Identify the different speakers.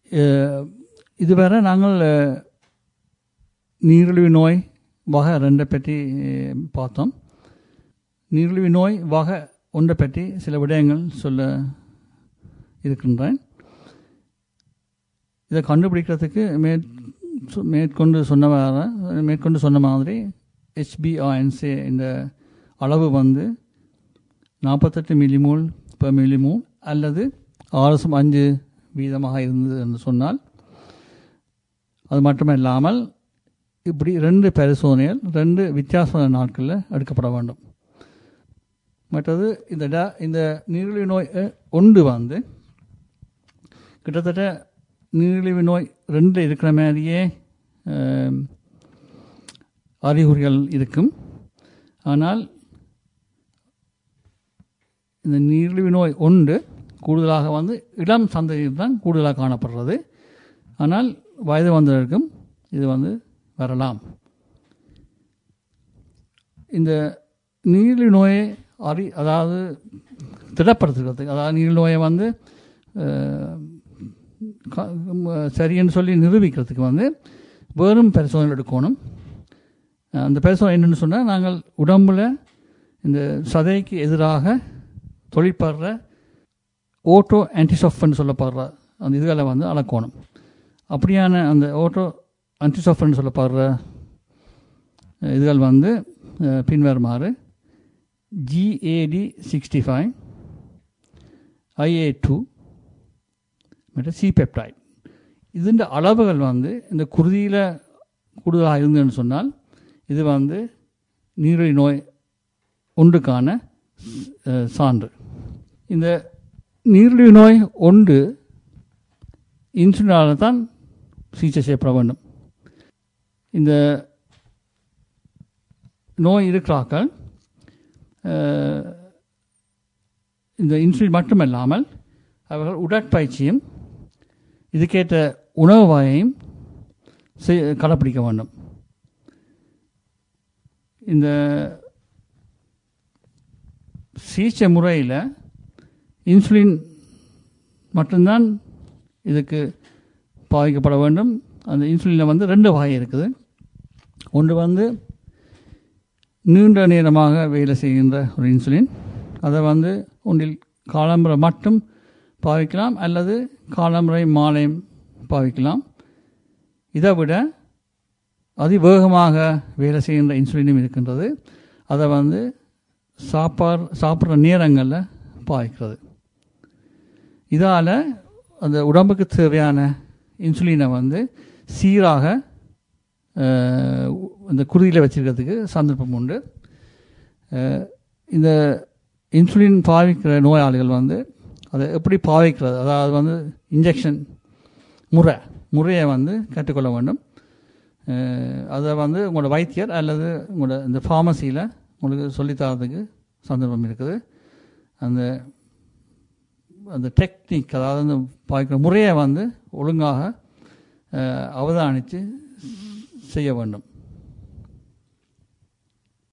Speaker 1: அஹ், இதுவரை நாங்கள் அஹ், நீரிழிவு நோய் வகை ரெண்டை பற்றி அஹ், பார்த்தோம் நீரிழிவு நோய் வகை ஒன்றை பற்றி சில விடயங்கள் சொல்ல இருக்கின்றேன் இதை கண்டுபிடிக்கிறதுக்கு மேற் சு- மேற்கொண்டு சொன்னவாறு மேற்கொண்டு சொன்ன மாதிரி ஹெச்பிஆர்என்சி இந்த அளவு வந்து நாற்பத்தெட்டு மில்லிமோல் per மில்லிமோல் அல்லது ஆறு சம் அஞ்சு வீதமாக இருந்தது என்று சொன்னால் அது மட்டுமல்லாமல் இப்படி ரெண்டு பரிசோதனைகள் ரெண்டு வித்தியாசமான நாட்களில் எடுக்கப்பட வேண்டும் மற்றது இந்த டா இந்த நீரிழிவு நோய் அஹ், ஒன்று வந்து கிட்டத்தட்ட நீரிழிவு நோய் ரெண்டு இருக்கிற மாதிரியே அஹ், அறிகுறிகள் இருக்கும் ஆனால் இந்த நீரிழிவு நோய் ஒன்று கூடுதலாக வந்து இளம் சந்ததியில் தான் கூடுதலாக காணப்படுறது ஆனால் வயது வந்தவருக்கும் இது வந்து வரலாம் இந்த நீரிழிவு நோயை அறி அதாவது திடப்படுத்துறதுக்கு அதாவது நீரிழிவு நோயை வந்து அஹ், க- ம- சரின்னு சொல்லி நிரூபிக்கிறதுக்கு வந்து வெறும் பரிசோதனை எடுக்கணும் அஹ் அந்த பரிசோதனை என்னென்னு சொன்னால் நாங்கள் உடம்புல இந்த சதைக்கு எதிராக தொழிற்படுற ஓட்டோ ஆன்டிசோஃபன் சொல்லப்படுற அந்த இதுகளை வந்து அளக்கணும் அப்படியான அந்த ஓட்டோ ஆன்டிசோஃபன் சொல்லப்படுற அஹ், இதுகள் வந்து அஹ், பின்வருமாறு GAD sixty five IA two மற்றும் சி பெப்டைட் ഇതിൻ്റെ அளவுகள் வந்து இந்த குருதியில் கூடுதலாக இருந்ததுன்னு சொன்னால் இது வந்து நீரிழிவு நோய் ஒன்றுக்கான அஹ், சான்று இந்த நீரிழிவு நோய் ஒன்று இன்சுலினால் தான் சிகிச்சை செய்யப்பட வேண்டும் இந்த நோய் இருக்கிறாக்கள் அஹ், இந்த இன்சுலின் மட்டுமல்லாமல் அவர்கள் உடற்பயிற்சியும் இதுக்கேற்ற உணவு வகையும் செய் கடைப்பிடிக்க வேண்டும் இந்த சிகிச்சை முறையில் இன்சுலின் மட்டும்தான் இதுக்கு பாதிக்கப்பட வேண்டும் அந்த இன்சுலினில் வந்து ரெண்டு வகை இருக்குது ஒன்று வந்து நீண்ட நேரமாக வேலை செய்கின்ற ஒரு இன்சுலின் அதை வந்து ஒன்றில் காலம்புரை மட்டும் பாவிக்கலாம் அல்லது காலமுறை மாலையும் பாவிக்கலாம் இதை விட அதிவேகமாக வேலை செய்கின்ற இன்சுலினும் இருக்கின்றது அதை வந்து சாப்பாடு சாப்பிட்ற நேரங்களில் பாவிக்கிறது இதால் அந்த உடம்புக்கு தேவையான இன்சுலினை வந்து சீராக அஹ், இந்த குருதியில் வச்சிருக்கிறதுக்கு சந்தர்ப்பம் உண்டு அஹ், இந்த இன்சுலின் பாவிக்கிற நோயாளிகள் வந்து அதை எப்படி பாவிக்கிறது அதாவது வந்து இன்ஜெக்ஷன் முறை முறையை வந்து கற்றுக்கொள்ள வேண்டும் அஹ், அதை வந்து உங்களோட வைத்தியர் அல்லது உங்களோட இந்த ஃபார்மசியில் உங்களுக்கு சொல்லித்தரதுக்கு சந்தர்ப்பம் இருக்குது அந்த அந்த டெக்னிக் அதாவது அந்த பாய்க்கிற முறையை வந்து ஒழுங்காக அஹ், அவதானித்து செய்ய வேண்டும்